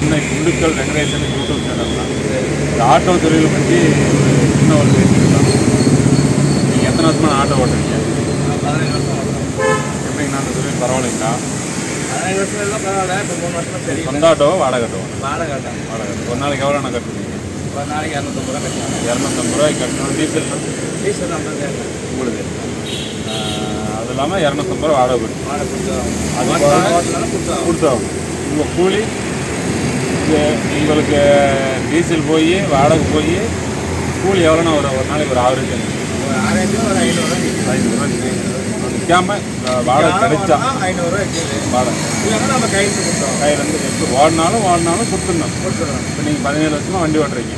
சின்ன Dindigul Venkatesan YouTube channel தான் இந்த ஆட்டோ தொழில் பற்றி ஒரு சின்ன ஒரு பேசிக்கலாம் நீங்கள் எத்தனை வருஷமா ஆட்டோ ஓட்டுறீங்க பதினஞ்சு வருஷம் ஓட்டுறோம். எப்படிங்கண்ணா அந்த தொழில் பரவாயில்லைங்களா பதினஞ்சு வருஷம் எல்லாம் பரவாயில்ல இப்போ மூணு வருஷம் சரி சொந்த ஆட்டோவா வாடகை ஆட்டோவா வாடகை கட்டணும் வாடகை ஒரு நாளைக்கு எவ்வளோ நான் கட்டுறீங்க ஒரு நாளைக்கு இரநூத்தம்பது ரூபா கட்டணும் இரநூத்தம்பது ரூபாய்க்கு கட்டணும் டீசல் டீசல் ஐம்பது ரூபா உங்களுக்கு ஆஹ், அது இல்லாமல் இரநூத்தம்பது ரூபா வாடகை கொடுக்கும் வாடகை கொடுத்துருவோம் அது அது போக கொடுத்துருவோம் கொடுத்தாகும் உங்கள் கூலி இது உங்களுக்கு டீசல் போய் வாடகை போய் கூலி எவ்வளோனா ஒரு ஒரு நாளைக்கு ஒரு ஆவரேஜ் ஒரு ஆறாயிரம் ஒரு ஐநூறுரூவா ஐநூறுரூவா நிற்காம வாடகை கிடைச்சா ஐநூறுரூவா இருக்குது வாடகை இல்லைன்னா நம்ம கையில் கொடுத்தோம் கையிலேருந்து எப்படி ஓடினாலும் ஓடினாலும் கொடுத்துடணும் கொடுத்துருவோம் இப்போ நீங்கள் பதினேழு வருஷமாக வண்டி ஓட்டுறீங்க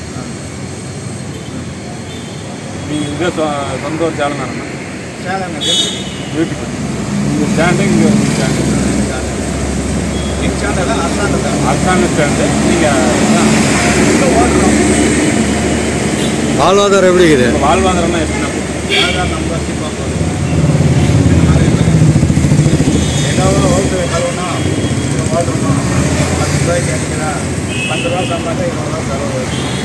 நீங்கள் இதே சொ சொந்த ஒரு சேலம் தானே சேலம் வீட்டுக்கு உங்கள் ஸ்டாண்டு இங்கே உங்கள் ஸ்டாண்டு எங்கள் சேனல் அரசாங்க தான் அரசாங்க ஸ்டாண்டு நீங்கள் இங்கே ஓட்டுறோம் வாழ்வாதாரம் எப்படி இருக்குது இப்போ வாழ்வாதாரம்னா எப்படின்னா ஆதார் நம்பர் வச்சு பார்ப்போம் இந்த மாதிரி இருக்குது ஏதாவது ஓட்டு கழுவணும் இவ்வளோ ஓட்டணும் பத்து ரூபாய்க்கு எடுக்கிறா பத்து ரூபா சம்பாதிச்சா இருபது ரூபா செலவு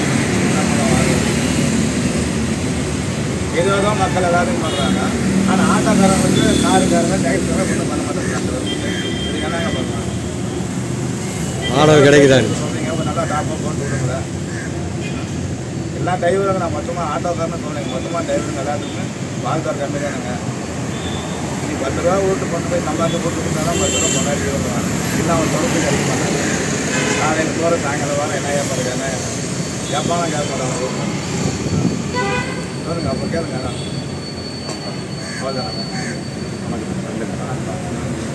ஏதோ தான் மக்கள் எல்லாரும் பண்ணுறாங்க ஆனால் ஆட்டோக்காரங்களுக்கு காருக்காரங்க டைப்காரங்க ஒன்றும் பண்ண மாட்டேங்கிறாங்க இதுக்கு என்னங்க பண்ணலாம் வாடகை கிடைக்குதான்னு சொல்றீங்க ஒரு நல்லா டாப்பாக போட்டு விடுங்க எல்லா டிரைவரும் நான் மொத்தமாக ஆட்டோக்காரன்னு சொல்லுங்க மொத்தமாக டிரைவருங்க எல்லாத்துக்குமே வாழ்க்கார் கம்மி தானுங்க நீ பத்து ரூபா ஓட்டு கொண்டு போய் சம்பாதிச்சு போட்டு கொடுத்தா தான் பத்து ரூபா கொண்டாடி வருவான் இல்லை அவன் தொடர்ந்து கிடைக்க மாட்டாங்க காலையில் போகிற சாயங்காலம் வர என்ன ஏற்பாடு என்ன கேட்பாலும் கேட்க மாட்டாங்க சொல்லுங்க அப்போ கேளுங்க அவ்வளோதானாங்க நமக்கு